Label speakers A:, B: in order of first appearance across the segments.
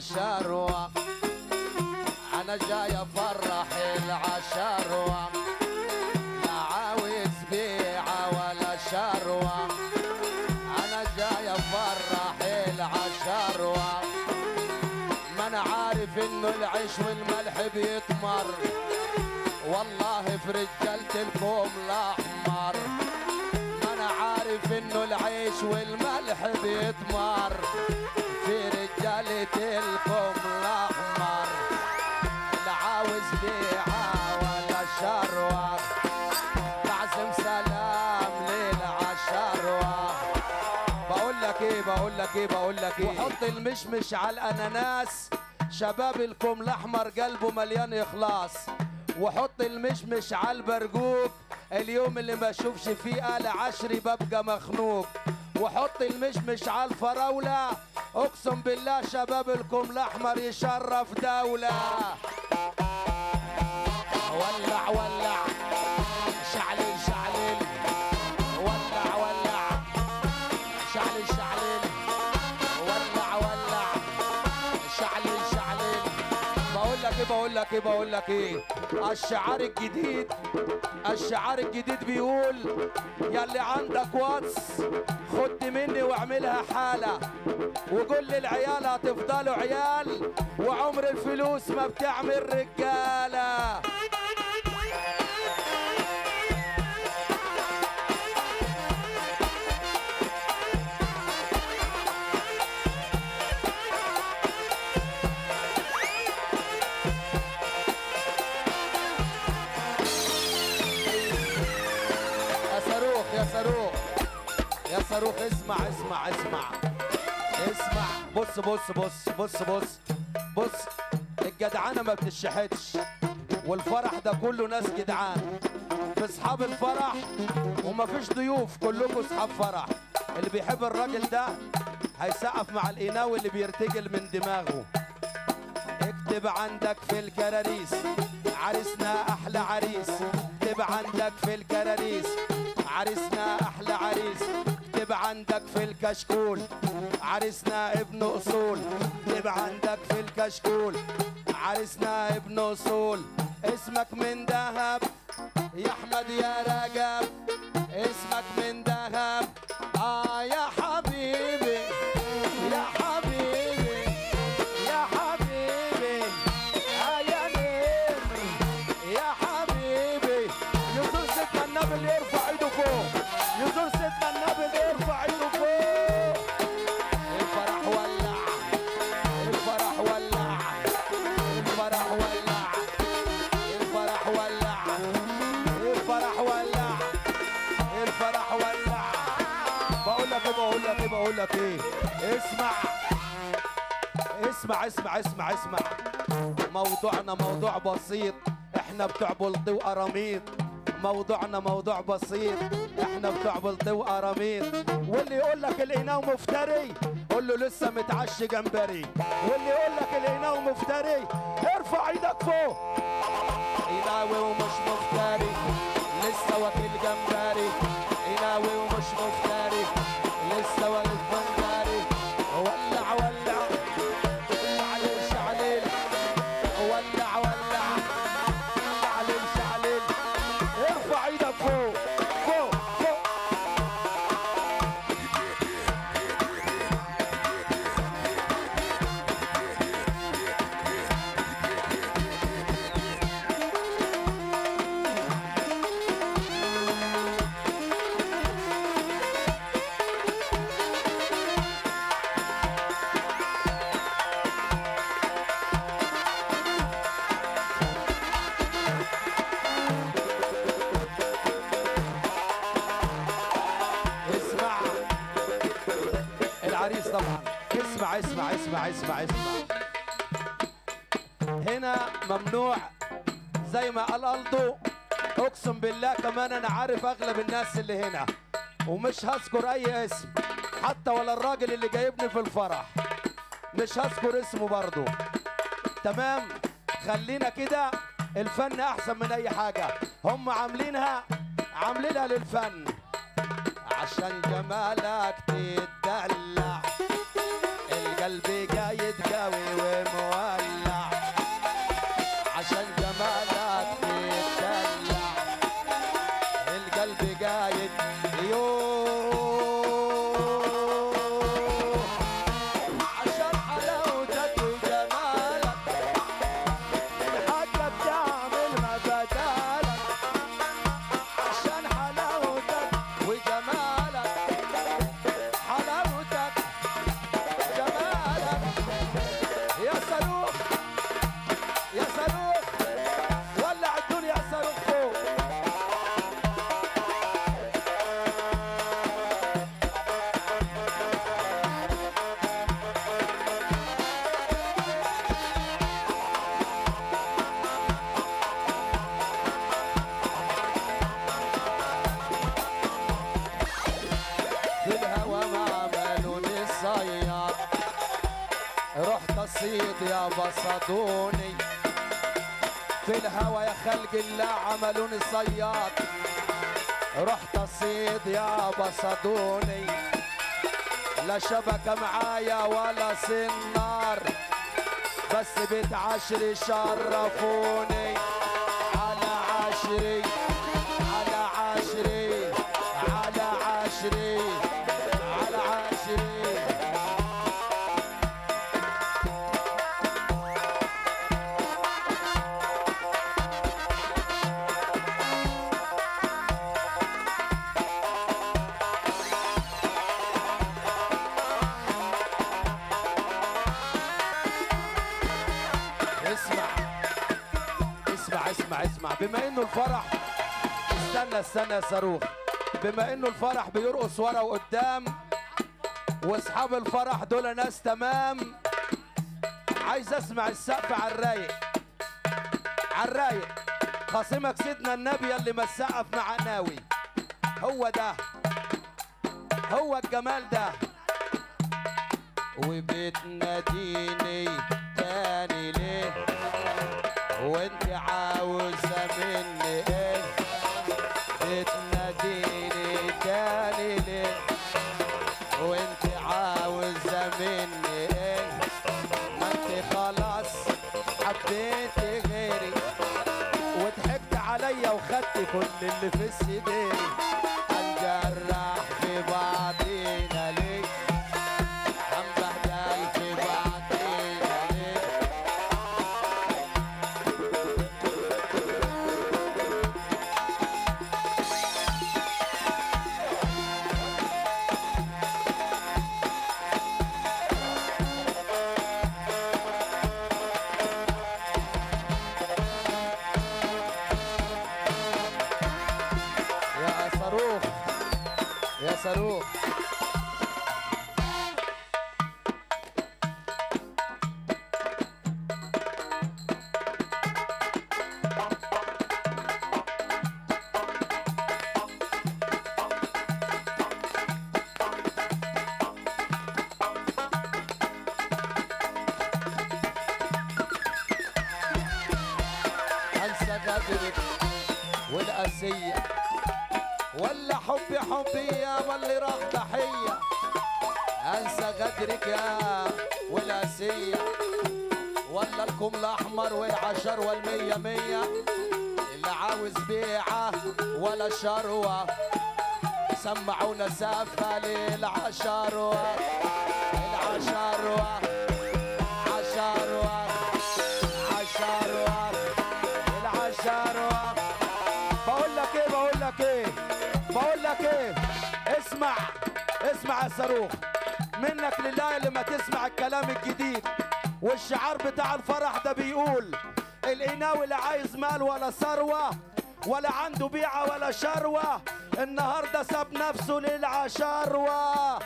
A: العشروة انا جاي افرح العشروة لا عاوز بيعة ولا شروة انا جاي افرح العشروة ما انا عارف انه العيش والملح بيتمر والله في رجالة الكوم الاحمر ما انا عارف انه العيش والملح بيتمر في رجالة الكوم الاحمر لا عاوز بيعة ولا شروة بعزم سلام للعشروة بقول لك ايه بقول لك ايه بقول لك ايه وحط المشمش على الاناناس شباب الكم الاحمر قلبه مليان اخلاص وحط المشمش على البرجوك اليوم اللي ما اشوفش فيه آل عشري ببقى مخنوق وحط المشمش على الفراولة اقسم بالله شباب الكم الاحمر يشرف دولة ولع ولع شعلل شعلل ولع ولع شعلل شعلل ولع ولع شعلل شعلل بقول لك ايه بقول لك ايه بقول لك ايه الشعار الجديد الشعار الجديد بيقول يا اللي عندك واتس خد مني واعملها حالة وقول للعيال هتفضلوا عيال وعمر الفلوس ما بتعمل رجالة يا صاروخ يا صاروخ يا صاروخ اسمع اسمع اسمع اسمع بص بص بص بص بص بص الجدعانه ما بتشحتش والفرح ده كله ناس جدعان في اصحاب الفرح ومفيش ضيوف كلكم اصحاب فرح اللي بيحب الراجل ده هيسقف مع القناوي اللي بيرتجل من دماغه اكتب عندك في الكراريس عريسنا احلى عريس اكتب عندك في الكراريس عريسنا احلى عريس اكتب عندك في الكشكول عريسنا ابن اصول اكتب عندك في الكشكول عريسنا ابن اصول اسمك من دهب يا احمد يا رجب اسمك من دهب اه يا حبيبي يا حبيبي يا حبيبي آه يا نمر يا حبيبي يزور سيدنا النبي اللي يرفع ايده فوق يزور سيدنا النبي اللي يرفع ايده فوق الفرح ولع الفرح ولع الفرح ولع الفرح ولع الفرح ولع الفرح ولع بقول لك ايه بقول لك ايه بقول لك ايه اسمع اسمع اسمع اسمع اسمع موضوعنا موضوع بسيط احنا بتوع بلطي وقراميط موضوعنا موضوع بسيط احنا بتوع بلطي وقراميط واللي يقول لك القناو مفتري قول له لسه متعشي جمبري واللي يقول لك القناو مفتري ارفع ايدك فوق قناوي ومش مفتري لسه واكل جمبري قناوي ومش مفتري لسه واكل جمبري ولع ولع شعلل شعلل ولع ولع شعلل شعلل ارفع ايدك فوق فوق فوق اسمع العريس طبعا اسمع اسمع اسمع اسمع اسمع هنا ممنوع زي ما قال الدو اقسم بالله كمان انا عارف اغلب الناس اللي هنا ومش هذكر اي اسم حتى ولا الراجل اللي جايبني في الفرح مش هذكر اسمه برضه تمام خلينا كده الفن احسن من اي حاجه هم عاملينها عاملينها للفن عشان جمالك تتدلع القلب جاي يتقوي رحت اصيد يا بصدوني في الهوى يا خلق الله عملوني صياد رحت اصيد يا بصدوني لا شبكة معايا ولا سنار بس بيت عشري شرفوني على عشري على عشري على عشري على عشري اسمع اسمع اسمع اسمع بما انه الفرح استنى استنى يا صاروخ بما انه الفرح بيرقص ورا وقدام واصحاب الفرح دول ناس تمام عايز اسمع السقف على الرايق على الرايق خصمك سيدنا النبي اللي مسقف مع ناوي هو ده هو الجمال ده وبتناديني تاني ليه وانت عاوزة مني ايه بتناديني تاني ليه وانت عاوزة مني ايه ما انت خلاص حبيتي غيري وضحكت عليا وخدت كل اللي في صدري هنجرح في بعضينا ليه هنبهدل في بعضينا ليه يا صاروخ يا صاروخ انسى غدرك والقاسيه ولا حبي حبي يا واللي راح ضحية انسى غدرك يا والاسية ولا الكم الاحمر والعشر والمية مية اللي عاوز بيعة ولا شروة سمعونا سافة للعشروة العشروة عشروة عشروة العشروة بقول لك ايه بقول لك ايه بقول لك ايه اسمع اسمع يا صاروخ منك لله اللي ما تسمع الكلام الجديد والشعار بتاع الفرح ده بيقول القناوي لا عايز مال ولا ثروه ولا عنده بيعه ولا شروه النهارده ساب نفسه للعشروه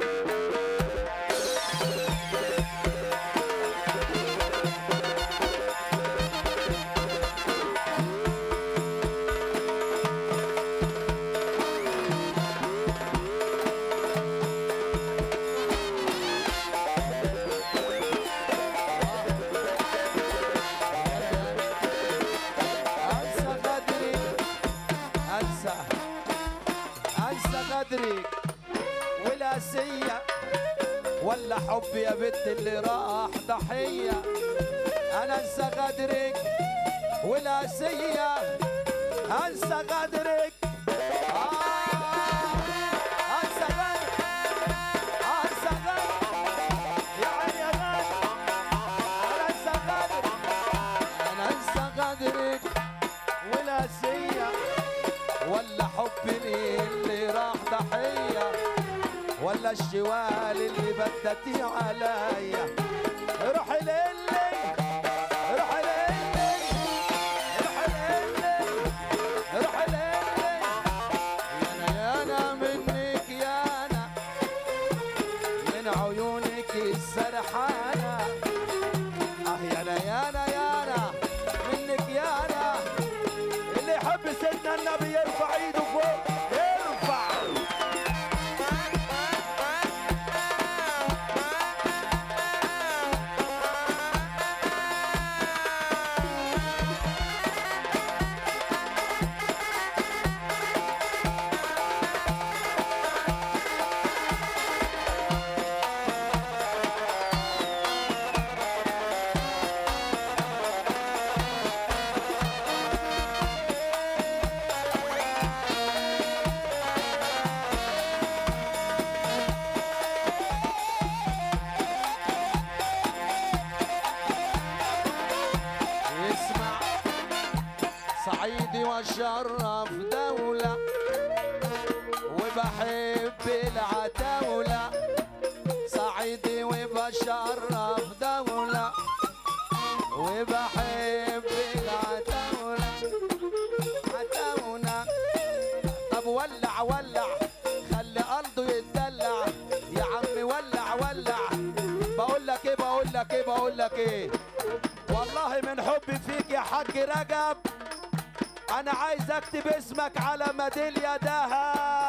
A: انسى غدري انسى انسى غدري والاسيه ولا حبي يا بنت اللي راح ضحيه انا انسى غدرك والاسيه انسى غدرك آه، انسى غدرك انسى غدرك يا عيني يا غدر انا انسى غدرك انا انسى غدرك والاسيه ولا حبي اللي راح ضحيه ولا الشوال اللي بدتي عليا روحي للي روحي للي روحي للي روحي للي يانا يانا منك يانا من عيونك السرحانه اه يانا يانا يانا منك يانا اللي يحب سيدنا النبي يرفع ايده فوق ارفع وبشرف دولة وبحب العتاولة صعيدي وبشرف دولة وبحب العتاولة عتاولة طب ولع ولع خلي قلبه يتدلع يا عم ولع ولع بقول لك ايه بقول لك ايه بقول لك ايه والله من حبي فيك يا حاج رجب انا عايز اكتب اسمك على ميداليه دهب